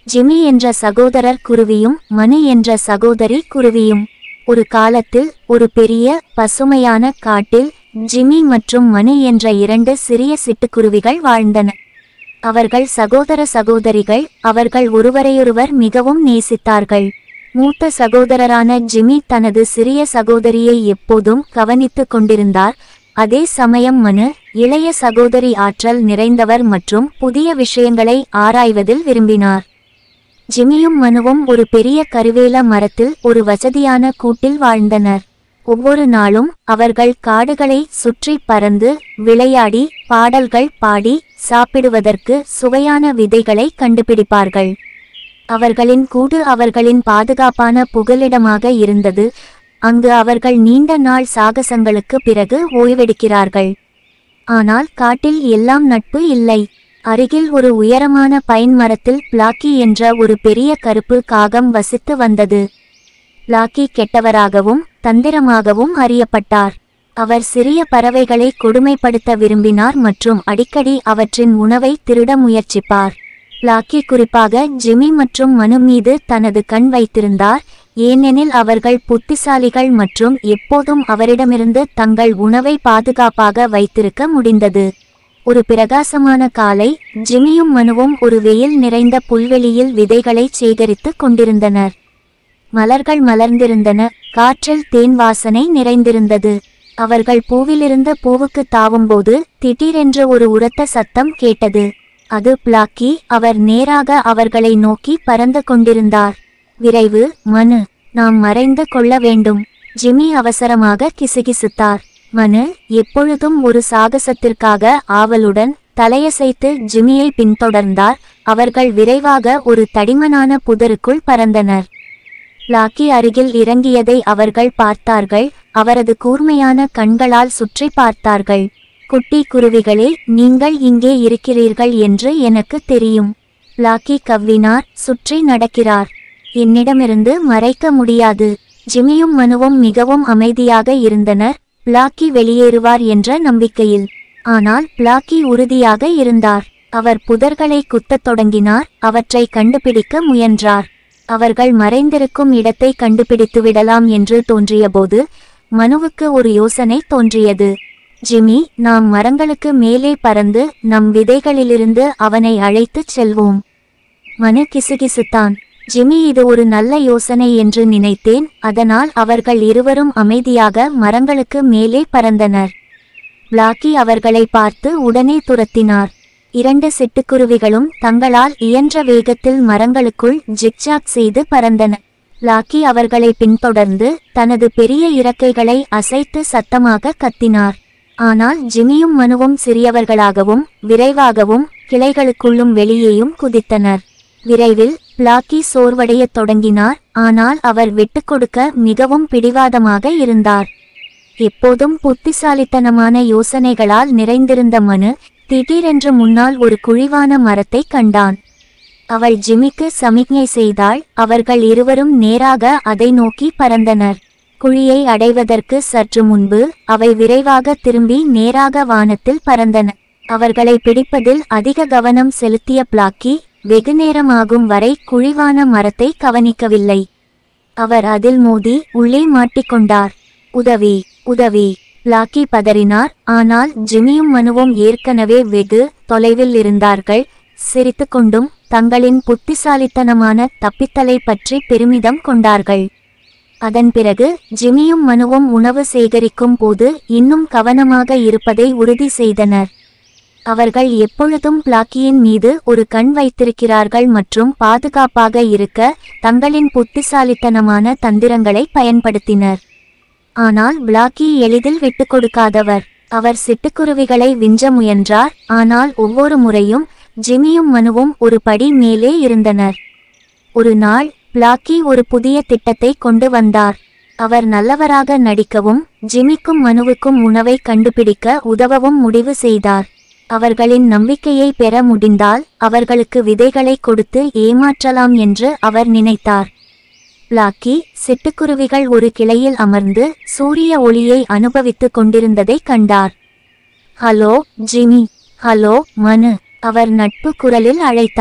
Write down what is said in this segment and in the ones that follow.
Jimmy என்ற சகோதரர் குருவியும் மனு என்ற சகோதரி குருவியும் ஒரு காலத்தில் ஒரு பெரிய பசுமையான காட்டில் ஜிமி மற்றும் மனு என்ற இரண்டு சிறிய சிட்டுக்குருவிகள் வாழ்ந்தன அவர்கள் சகோதர சகோதரிகள் அவர்கள் ஒருவரையொருவர் மிகவும் நேசித்தார்கள் மூத்த சகோதரரான ஜிமி தனது சிறிய சகோதரியை எப்போதும் கவனித்துக் கொண்டிருந்தார் அதே சமயம் மனு இளைய சகோதரி ஆற்றல் நிறைந்தவர் மற்றும் புதிய விஷயங்களை ஆராய்வதில் விரும்பினார் ஜிமியும் மனுவும் ஒரு பெரிய கருவேல மரத்தில் ஒரு வசதியான கூட்டில் வாழ்ந்தனர் ஒவ்வொரு நாளும் அவர்கள் காடுகளை சுற்றி பறந்து விளையாடி பாடல்கள் பாடி சாப்பிடுவதற்கு சுவையான விதைகளை கண்டுபிடிப்பார்கள் அவர்களின் கூடு அவர்களின் பாதுகாப்பான புகலிடமாக இருந்தது அங்கு அவர்கள் நீண்ட நாள் சாகசங்களுக்கு பிறகு ஓய்வெடுக்கிறார்கள் ஆனால் காட்டில் எல்லாம் நட்பு இல்லை அருகில் ஒரு உயரமான பைன் மரத்தில் பிளாக்கி என்ற ஒரு பெரிய கருப்பு காகம் வசித்து வந்தது பிளாக்கி கெட்டவராகவும் தந்திரமாகவும் அறியப்பட்டார் அவர் சிறிய பறவைகளை கொடுமைப்படுத்த விரும்பினார் மற்றும் அடிக்கடி அவற்றின் உணவை திருட முயற்சிப்பார் பிளாக்கி குறிப்பாக ஜிமி மற்றும் மனு மீது தனது கண் வைத்திருந்தார் ஏனெனில் அவர்கள் புத்திசாலிகள் மற்றும் எப்போதும் அவரிடமிருந்து தங்கள் உணவை பாதுகாப்பாக வைத்திருக்க முடிந்தது ஒரு பிரகாசமான காலை ஜிமியும் மனுவும் ஒரு வெயில் நிறைந்த புல்வெளியில் விதைகளை சேகரித்துக் கொண்டிருந்தனர் மலர்கள் மலர்ந்திருந்தன காற்றில் தேன் வாசனை நிறைந்திருந்தது அவர்கள் பூவிலிருந்து பூவுக்கு தாவும்போது திடீரென்று ஒரு உரத்த சத்தம் கேட்டது அது பிளாக்கி அவர் நேராக அவர்களை நோக்கி பறந்து கொண்டிருந்தார் விரைவு மனு நாம் மறைந்து கொள்ள வேண்டும் ஜிமி அவசரமாக கிசுகிசுத்தார் மனு எப்பொழுதும் ஒரு சாகசத்திற்காக ஆவலுடன் தலையசைத்து ஜிமியை பின்தொடர்ந்தார் அவர்கள் விரைவாக ஒரு தடிமனான புதருக்குள் பறந்தனர் லாக்கி அருகில் இறங்கியதை அவர்கள் பார்த்தார்கள் அவரது கூர்மையான கண்களால் சுற்றி பார்த்தார்கள் குட்டி குருவிகளே நீங்கள் இங்கே இருக்கிறீர்கள் என்று எனக்கு தெரியும் லாக்கி கவ்வினார் சுற்றி நடக்கிறார் என்னிடமிருந்து மறைக்க முடியாது ஜிமியும் மனுவும் மிகவும் அமைதியாக இருந்தனர் பிளாக்கி வெளியேறுவார் என்ற நம்பிக்கையில் ஆனால் பிளாக்கி உறுதியாக இருந்தார் அவர் புதர்களை குத்தத் தொடங்கினார் அவற்றை கண்டுபிடிக்க முயன்றார் அவர்கள் மறைந்திருக்கும் இடத்தை கண்டுபிடித்து விடலாம் என்று தோன்றியபோது மனுவுக்கு ஒரு யோசனை தோன்றியது ஜிமி நாம் மரங்களுக்கு மேலே பறந்து நம் விதைகளிலிருந்து அவனை அழைத்துச் செல்வோம் மனு கிசுகிசுத்தான் ஜிமி இது ஒரு நல்ல யோசனை என்று நினைத்தேன் அதனால் அவர்கள் இருவரும் அமைதியாக மரங்களுக்கு மேலே பறந்தனர் பிளாக்கி அவர்களை பார்த்து உடனே துரத்தினார் இரண்டு சிட்டுக்குருவிகளும் தங்களால் இயன்ற வேகத்தில் மரங்களுக்குள் ஜிக்ஜாக் செய்து பறந்தன லாக்கி அவர்களை பின்தொடர்ந்து தனது பெரிய இறக்கைகளை அசைத்து சத்தமாக கத்தினார் ஆனால் ஜிமியும் மனுவும் சிறியவர்களாகவும் விரைவாகவும் கிளைகளுக்குள்ளும் வெளியேயும் குதித்தனர் விரைவில் பிளாக்கி சோர்வடையத் தொடங்கினார் ஆனால் அவர் விட்டுக்கொடுக்க மிகவும் பிடிவாதமாக இருந்தார் எப்போதும் புத்திசாலித்தனமான யோசனைகளால் நிறைந்திருந்த மனு திடீரென்று முன்னால் ஒரு குழிவான மரத்தை கண்டான் அவள் ஜிமிக்கு சமிக்ஞை செய்தாள் அவர்கள் இருவரும் நேராக அதை நோக்கி பறந்தனர் குழியை அடைவதற்கு சற்று முன்பு அவை விரைவாக திரும்பி நேராக வானத்தில் பறந்தன அவர்களை பிடிப்பதில் அதிக கவனம் செலுத்திய பிளாக்கி வெகுநேரமாகும் வரை குழிவான மரத்தை கவனிக்கவில்லை அவர் அதில் மோதி உள்ளே மாட்டிக்கொண்டார் உதவி உதவி லாக்கி பதறினார் ஆனால் ஜிமியும் மனுவும் ஏற்கனவே வெகு தொலைவில் இருந்தார்கள் சிரித்துக்கொண்டும் தங்களின் புத்திசாலித்தனமான தப்பித்தலை பற்றி பெருமிதம் கொண்டார்கள் அதன் பிறகு ஜிமியும் மனுவும் உணவு சேகரிக்கும் போது இன்னும் கவனமாக இருப்பதை உறுதி செய்தனர் அவர்கள் எப்பொழுதும் பிளாக்கியின் மீது ஒரு கண் வைத்திருக்கிறார்கள் மற்றும் பாதுகாப்பாக இருக்க தங்களின் புத்திசாலித்தனமான தந்திரங்களை பயன்படுத்தினர் ஆனால் பிளாக்கி எளிதில் விட்டுக் கொடுக்காதவர் அவர் சிட்டுக்குருவிகளை விஞ்ச முயன்றார் ஆனால் ஒவ்வொரு முறையும் ஜிமியும் மனுவும் ஒரு படி மேலே இருந்தனர் ஒரு நாள் பிளாக்கி ஒரு புதிய திட்டத்தை கொண்டு வந்தார் அவர் நல்லவராக நடிக்கவும் ஜிமிக்கும் மனுவுக்கும் உணவை கண்டுபிடிக்க உதவவும் முடிவு செய்தார் அவர்களின் நம்பிக்கையை பெற முடிந்தால் அவர்களுக்கு விதைகளை கொடுத்து ஏமாற்றலாம் என்று அவர் நினைத்தார் லாக்கி சிட்டுக்குருவிகள் ஒரு கிளையில் அமர்ந்து சூரிய ஒளியை அனுபவித்துக் கொண்டிருந்ததை கண்டார் ஹலோ ஜிமி ஹலோ மனு அவர் நட்பு குரலில் அழைத்தார்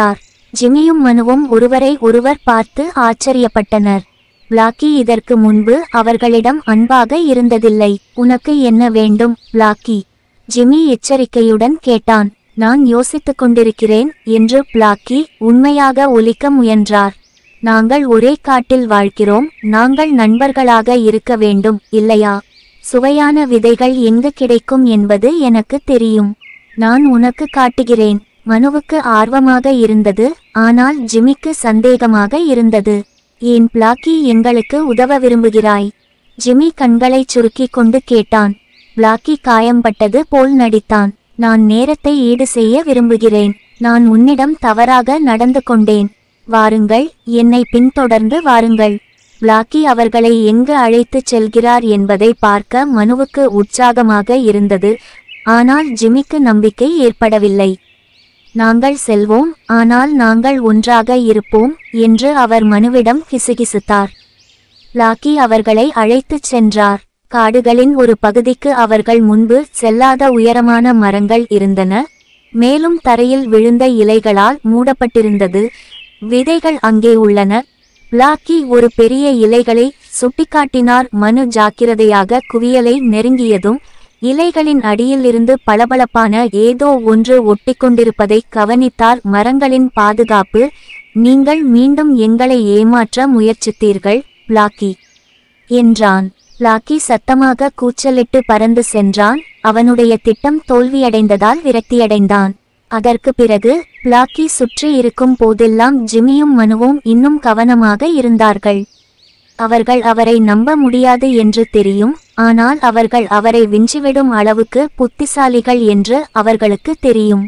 ஜிமியும் மனுவும் ஒருவரை ஒருவர் பார்த்து ஆச்சரியப்பட்டனர் பிளாக்கி இதற்கு முன்பு அவர்களிடம் அன்பாக இருந்ததில்லை உனக்கு என்ன வேண்டும் பிளாக்கி ஜிமி எச்சரிக்கையுடன் கேட்டான் நான் யோசித்துக் கொண்டிருக்கிறேன் என்று பிளாக்கி உண்மையாக ஒலிக்க முயன்றார் நாங்கள் ஒரே காட்டில் வாழ்கிறோம் நாங்கள் நண்பர்களாக இருக்க வேண்டும் இல்லையா சுவையான விதைகள் எங்கு கிடைக்கும் என்பது எனக்கு தெரியும் நான் உனக்கு காட்டுகிறேன் மனுவுக்கு ஆர்வமாக இருந்தது ஆனால் ஜிமிக்கு சந்தேகமாக இருந்தது ஏன் பிளாக்கி எங்களுக்கு உதவ விரும்புகிறாய் ஜிமி கண்களைச் சுருக்கிக் கொண்டு கேட்டான் பிளாக்கி காயம்பட்டது போல் நடித்தான் நான் நேரத்தை ஈடு செய்ய விரும்புகிறேன் நான் உன்னிடம் தவறாக நடந்து கொண்டேன் வாருங்கள் என்னை பின்தொடர்ந்து வாருங்கள் பிளாக்கி அவர்களை எங்கு அழைத்துச் செல்கிறார் என்பதை பார்க்க மனுவுக்கு உற்சாகமாக இருந்தது ஆனால் ஜிமிக்கு நம்பிக்கை ஏற்படவில்லை நாங்கள் செல்வோம் ஆனால் நாங்கள் ஒன்றாக இருப்போம் என்று அவர் மனுவிடம் கிசுகிசுத்தார் லாக்கி அவர்களை அழைத்துச் சென்றார் காடுகளின் ஒரு பகுதிக்கு அவர்கள் முன்பு செல்லாத உயரமான மரங்கள் இருந்தன மேலும் தரையில் விழுந்த இலைகளால் மூடப்பட்டிருந்தது விதைகள் அங்கே உள்ளன பிளாக்கி ஒரு பெரிய இலைகளை சுட்டிக்காட்டினார் மனு ஜாக்கிரதையாக குவியலை நெருங்கியதும் இலைகளின் அடியிலிருந்து பளபளப்பான ஏதோ ஒன்று ஒட்டிக்கொண்டிருப்பதை கவனித்தார் மரங்களின் பாதுகாப்பு நீங்கள் மீண்டும் எங்களை ஏமாற்ற முயற்சித்தீர்கள் பிளாக்கி என்றான் லாக்கி சத்தமாக கூச்சலிட்டு பறந்து சென்றான் அவனுடைய திட்டம் தோல்வியடைந்ததால் விரக்தியடைந்தான் அதற்கு பிறகு பிளாக்கி சுற்றி இருக்கும் போதெல்லாம் ஜிமியும் மனுவும் இன்னும் கவனமாக இருந்தார்கள் அவர்கள் அவரை நம்ப முடியாது என்று தெரியும் ஆனால் அவர்கள் அவரை விஞ்சிவிடும் அளவுக்கு புத்திசாலிகள் என்று அவர்களுக்கு தெரியும்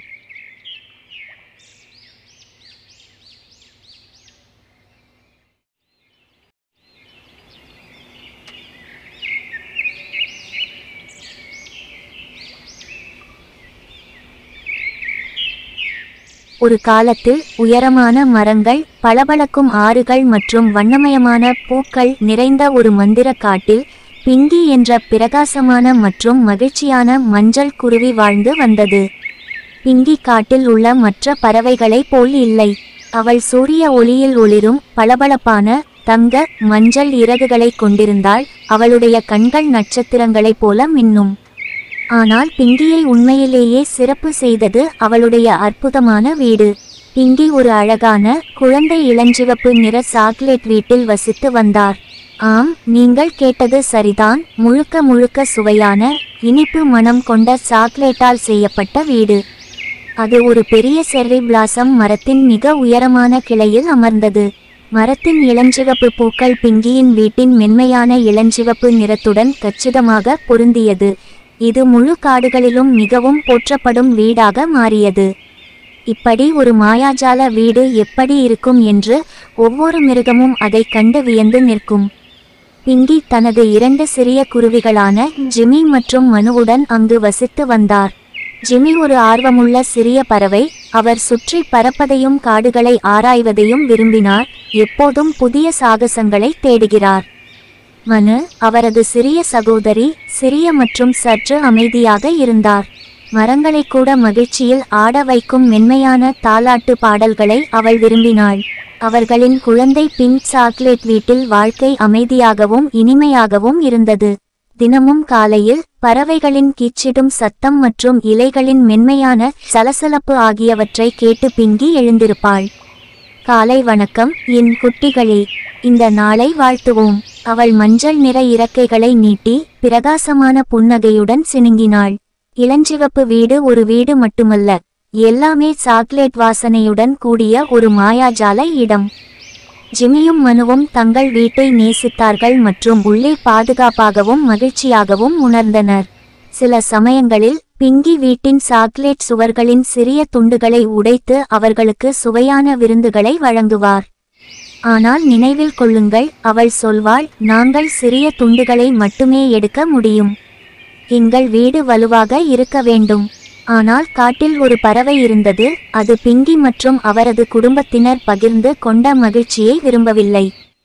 ஒரு காலத்தில் உயரமான மரங்கள் பளபளக்கும் ஆறுகள் மற்றும் வண்ணமயமான பூக்கள் நிறைந்த ஒரு மந்திர காட்டில் பிங்கி என்ற பிரகாசமான மற்றும் மகிழ்ச்சியான மஞ்சள் குருவி வாழ்ந்து வந்தது பிங்கி காட்டில் உள்ள மற்ற பறவைகளைப் போல் இல்லை அவள் சூரிய ஒளியில் ஒளிரும் பளபளப்பான தங்க மஞ்சள் இறகுகளைக் கொண்டிருந்தாள் அவளுடைய கண்கள் நட்சத்திரங்களைப் போல மின்னும் ஆனால் பிங்கியை உண்மையிலேயே சிறப்பு செய்தது அவளுடைய அற்புதமான வீடு பிங்கி ஒரு அழகான குழந்தை இளஞ்சிவப்பு நிற சாக்லேட் வீட்டில் வசித்து வந்தார் ஆம் நீங்கள் கேட்டது சரிதான் முழுக்க முழுக்க சுவையான இனிப்பு மனம் கொண்ட சாக்லேட்டால் செய்யப்பட்ட வீடு அது ஒரு பெரிய செர்ரி பிளாசம் மரத்தின் மிக உயரமான கிளையில் அமர்ந்தது மரத்தின் இளஞ்சிவப்பு பூக்கள் பிங்கியின் வீட்டின் மென்மையான இளஞ்சிவப்பு நிறத்துடன் கச்சிதமாக பொருந்தியது இது முழு காடுகளிலும் மிகவும் போற்றப்படும் வீடாக மாறியது இப்படி ஒரு மாயாஜால வீடு எப்படி இருக்கும் என்று ஒவ்வொரு மிருகமும் அதைக் கண்டு வியந்து நிற்கும் பிங்கி தனது இரண்டு சிறிய குருவிகளான ஜிமி மற்றும் மனுவுடன் அங்கு வசித்து வந்தார் ஜிமி ஒரு ஆர்வமுள்ள சிறிய பறவை அவர் சுற்றி பறப்பதையும் காடுகளை ஆராய்வதையும் விரும்பினார் எப்போதும் புதிய சாகசங்களை தேடுகிறார் மனு அவரது சிறிய சகோதரி சிறிய மற்றும் சற்று அமைதியாக இருந்தார் மரங்களை கூட மகிழ்ச்சியில் ஆட வைக்கும் மென்மையான தாலாட்டு பாடல்களை அவள் விரும்பினாள் அவர்களின் குழந்தை பிங்க் சாக்லேட் வீட்டில் வாழ்க்கை அமைதியாகவும் இனிமையாகவும் இருந்தது தினமும் காலையில் பறவைகளின் கீச்சிடும் சத்தம் மற்றும் இலைகளின் மென்மையான சலசலப்பு ஆகியவற்றை கேட்டு பிங்கி எழுந்திருப்பாள் காலை வணக்கம் என் குட்டிகளே இந்த நாளை வாழ்த்துவோம் அவள் மஞ்சள் நிற இறக்கைகளை நீட்டி பிரகாசமான புன்னகையுடன் சினுங்கினாள் இளஞ்சிவப்பு வீடு ஒரு வீடு மட்டுமல்ல எல்லாமே சாக்லேட் வாசனையுடன் கூடிய ஒரு மாயாஜால இடம் ஜிமியும் மனுவும் தங்கள் வீட்டை நேசித்தார்கள் மற்றும் உள்ளே பாதுகாப்பாகவும் மகிழ்ச்சியாகவும் உணர்ந்தனர் சில சமயங்களில் பிங்கி வீட்டின் சாக்லேட் சுவர்களின் சிறிய துண்டுகளை உடைத்து அவர்களுக்கு சுவையான விருந்துகளை வழங்குவார் ஆனால் நினைவில் கொள்ளுங்கள் அவள் சொல்வாள் நாங்கள் சிறிய துண்டுகளை மட்டுமே எடுக்க முடியும் எங்கள் வீடு வலுவாக இருக்க வேண்டும் ஆனால் காட்டில் ஒரு பறவை இருந்தது அது பிங்கி மற்றும் அவரது குடும்பத்தினர் பகிர்ந்து கொண்ட மகிழ்ச்சியை விரும்பவில்லை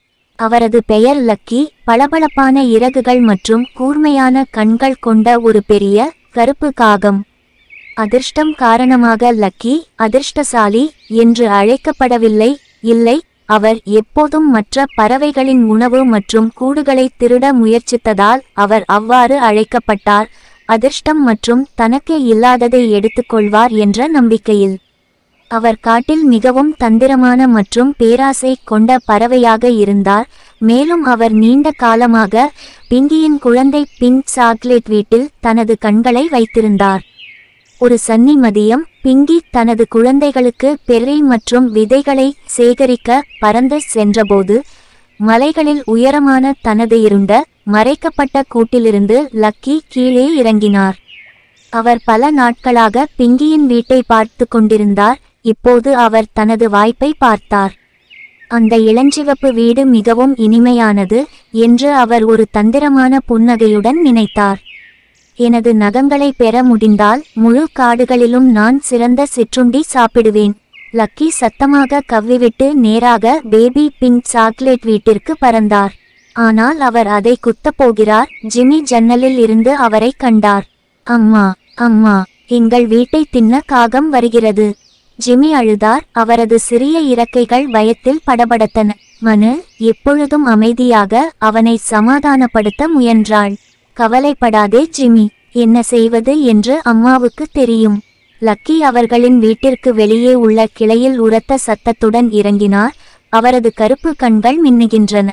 அவரது பெயர் லக்கி பளபளப்பான இறகுகள் மற்றும் கூர்மையான கண்கள் கொண்ட ஒரு பெரிய கருப்பு காகம் அதிர்ஷ்டம் காரணமாக லக்கி அதிர்ஷ்டசாலி என்று அழைக்கப்படவில்லை இல்லை அவர் எப்போதும் மற்ற பறவைகளின் உணவு மற்றும் கூடுகளை திருட முயற்சித்ததால் அவர் அவ்வாறு அழைக்கப்பட்டார் அதிர்ஷ்டம் மற்றும் தனக்கு இல்லாததை எடுத்துக்கொள்வார் என்ற நம்பிக்கையில் அவர் காட்டில் மிகவும் தந்திரமான மற்றும் பேராசை கொண்ட பறவையாக இருந்தார் மேலும் அவர் நீண்ட காலமாக பிங்கியின் குழந்தை பிங்க் சாக்லேட் வீட்டில் தனது கண்களை வைத்திருந்தார் ஒரு சன்னி மதியம் பிங்கி தனது குழந்தைகளுக்கு பெர்ரி மற்றும் விதைகளை சேகரிக்க பறந்து சென்றபோது மலைகளில் உயரமான தனது இருண்ட மறைக்கப்பட்ட கூட்டிலிருந்து லக்கி கீழே இறங்கினார் அவர் பல நாட்களாக பிங்கியின் வீட்டை பார்த்து கொண்டிருந்தார் இப்போது அவர் தனது வாய்ப்பை பார்த்தார் அந்த இளஞ்சிவப்பு வீடு மிகவும் இனிமையானது என்று அவர் ஒரு தந்திரமான புன்னகையுடன் நினைத்தார் எனது நகங்களை பெற முடிந்தால் முழு காடுகளிலும் நான் சிறந்த சிற்றுண்டி சாப்பிடுவேன் லக்கி சத்தமாக கவ்விவிட்டு நேராக பேபி பிங்க் சாக்லேட் வீட்டிற்கு பறந்தார் ஆனால் அவர் அதை குத்தப் போகிறார் ஜிம்மி ஜன்னலில் இருந்து அவரை கண்டார் அம்மா அம்மா எங்கள் வீட்டை தின்ன காகம் வருகிறது ஜிம்மி அழுதார் அவரது சிறிய இறக்கைகள் பயத்தில் படபடத்தன மனு எப்பொழுதும் அமைதியாக அவனை சமாதானப்படுத்த முயன்றாள் கவலைப்படாதே ஜிம்மி என்ன செய்வது என்று அம்மாவுக்கு தெரியும் லக்கி அவர்களின் வீட்டிற்கு வெளியே உள்ள கிளையில் உரத்த சத்தத்துடன் இறங்கினார் அவரது கருப்பு கண்கள் மின்னுகின்றன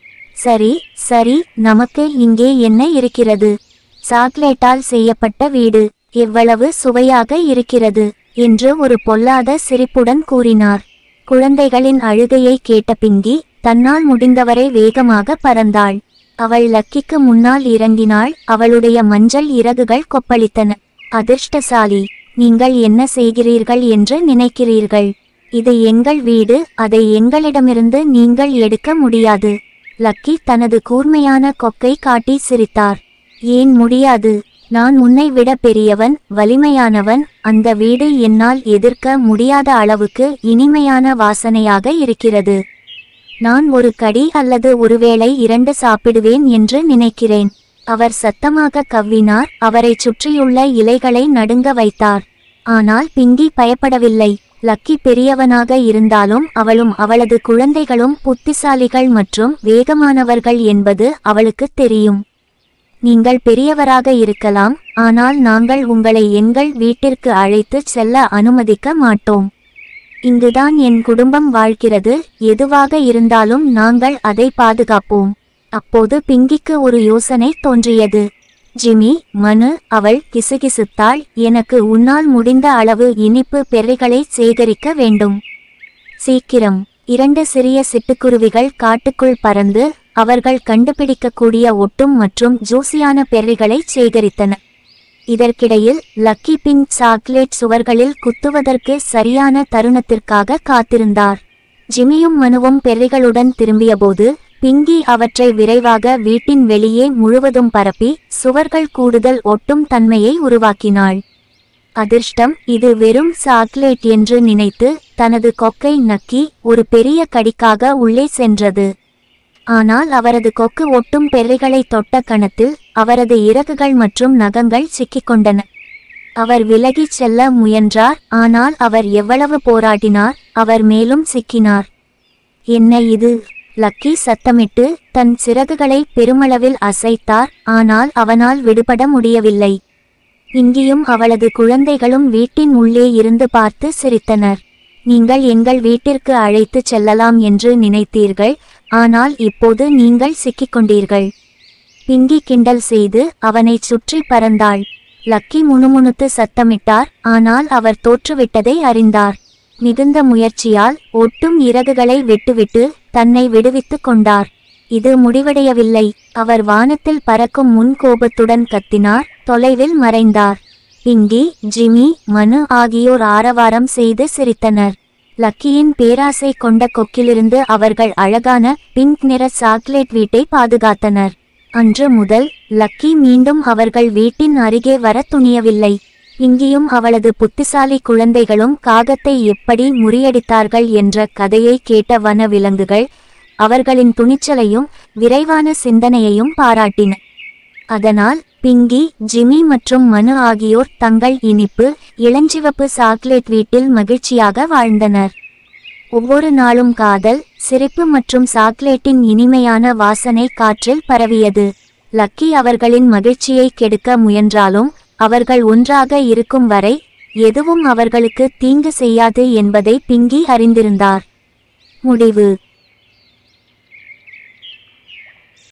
சரி சரி நமக்கு இங்கே என்ன இருக்கிறது சாக்லேட்டால் செய்யப்பட்ட வீடு எவ்வளவு சுவையாக இருக்கிறது என்று ஒரு பொல்லாத சிரிப்புடன் கூறினார் குழந்தைகளின் அழுகையை கேட்ட பிங்கி தன்னால் முடிந்தவரை வேகமாக பறந்தாள் அவள் லக்கிக்கு முன்னால் இறங்கினாள் அவளுடைய மஞ்சள் இறகுகள் கொப்பளித்தன அதிர்ஷ்டசாலி நீங்கள் என்ன செய்கிறீர்கள் என்று நினைக்கிறீர்கள் இது எங்கள் வீடு அதை எங்களிடமிருந்து நீங்கள் எடுக்க முடியாது லக்கி தனது கூர்மையான கொக்கை காட்டி சிரித்தார் ஏன் முடியாது நான் உன்னை விட பெரியவன் வலிமையானவன் அந்த வீடு என்னால் எதிர்க்க முடியாத அளவுக்கு இனிமையான வாசனையாக இருக்கிறது நான் ஒரு கடி அல்லது ஒருவேளை இரண்டு சாப்பிடுவேன் என்று நினைக்கிறேன் அவர் சத்தமாக கவ்வினார் அவரைச் சுற்றியுள்ள இலைகளை நடுங்க வைத்தார் ஆனால் பிங்கி பயப்படவில்லை லக்கி பெரியவனாக இருந்தாலும் அவளும் அவளது குழந்தைகளும் புத்திசாலிகள் மற்றும் வேகமானவர்கள் என்பது அவளுக்கு தெரியும் நீங்கள் பெரியவராக இருக்கலாம் ஆனால் நாங்கள் உங்களை எங்கள் வீட்டிற்கு அழைத்துச் செல்ல அனுமதிக்க மாட்டோம் இங்குதான் என் குடும்பம் வாழ்கிறது எதுவாக இருந்தாலும் நாங்கள் அதை பாதுகாப்போம் அப்போது பிங்கிக்கு ஒரு யோசனை தோன்றியது ஜிமி மனு அவள் கிசுகிசுத்தாள் எனக்கு உன்னால் முடிந்த அளவு இனிப்பு பெர்ரிகளை சேகரிக்க வேண்டும் சீக்கிரம் இரண்டு சிறிய சிட்டுக்குருவிகள் காட்டுக்குள் பறந்து அவர்கள் கண்டுபிடிக்கக்கூடிய ஒட்டும் மற்றும் ஜூசியான பெர்ரிகளை சேகரித்தன இதற்கிடையில் லக்கி பிங்க் சாக்லேட் சுவர்களில் குத்துவதற்கு சரியான தருணத்திற்காக காத்திருந்தார் ஜிமியும் மனுவும் பெர்ரிகளுடன் திரும்பியபோது பிங்கி அவற்றை விரைவாக வீட்டின் வெளியே முழுவதும் பரப்பி சுவர்கள் கூடுதல் ஒட்டும் தன்மையை உருவாக்கினாள் அதிர்ஷ்டம் இது வெறும் சாக்லேட் என்று நினைத்து தனது கொக்கை நக்கி ஒரு பெரிய கடிக்காக உள்ளே சென்றது ஆனால் அவரது கொக்கு ஒட்டும் பெர்ரிகளை தொட்ட கணத்தில் அவரது இறகுகள் மற்றும் நகங்கள் சிக்கிக்கொண்டன அவர் விலகிச் செல்ல முயன்றார் ஆனால் அவர் எவ்வளவு போராடினார் அவர் மேலும் சிக்கினார் என்ன இது லக்கி சத்தமிட்டு தன் சிறகுகளை பெருமளவில் அசைத்தார் ஆனால் அவனால் விடுபட முடியவில்லை இங்கேயும் அவளது குழந்தைகளும் வீட்டின் உள்ளே இருந்து பார்த்து சிரித்தனர் நீங்கள் எங்கள் வீட்டிற்கு அழைத்துச் செல்லலாம் என்று நினைத்தீர்கள் ஆனால் இப்போது நீங்கள் சிக்கிக்கொண்டீர்கள் பிங்கி கிண்டல் செய்து அவனைச் சுற்றி பறந்தாள் லக்கி முணுமுணுத்து சத்தமிட்டார் ஆனால் அவர் தோற்றுவிட்டதை அறிந்தார் மிகுந்த முயற்சியால் ஒட்டும் இறகுகளை விட்டுவிட்டு தன்னை விடுவித்துக் கொண்டார் இது முடிவடையவில்லை அவர் வானத்தில் பறக்கும் முன் கோபத்துடன் கத்தினார் தொலைவில் மறைந்தார் பிங்கி ஜிமி மனு ஆகியோர் ஆரவாரம் செய்து சிரித்தனர் லக்கியின் பேராசை கொண்ட கொக்கிலிருந்து அவர்கள் அழகான பிங்க் நிற சாக்லேட் வீட்டை பாதுகாத்தனர் அன்று முதல் லக்கி மீண்டும் அவர்கள் வீட்டின் அருகே வர துணியவில்லை இங்கேயும் அவளது புத்திசாலி குழந்தைகளும் காகத்தை எப்படி முறியடித்தார்கள் என்ற கதையை கேட்ட வன விலங்குகள் அவர்களின் துணிச்சலையும் விரைவான சிந்தனையையும் பாராட்டின அதனால் பிங்கி ஜிமி மற்றும் மனு ஆகியோர் தங்கள் இனிப்பு இளஞ்சிவப்பு சாக்லேட் வீட்டில் மகிழ்ச்சியாக வாழ்ந்தனர் ஒவ்வொரு நாளும் காதல் சிரிப்பு மற்றும் சாக்லேட்டின் இனிமையான வாசனை காற்றில் பரவியது லக்கி அவர்களின் மகிழ்ச்சியை கெடுக்க முயன்றாலும் அவர்கள் ஒன்றாக இருக்கும் வரை எதுவும் அவர்களுக்கு தீங்கு செய்யாது என்பதை பிங்கி அறிந்திருந்தார் முடிவு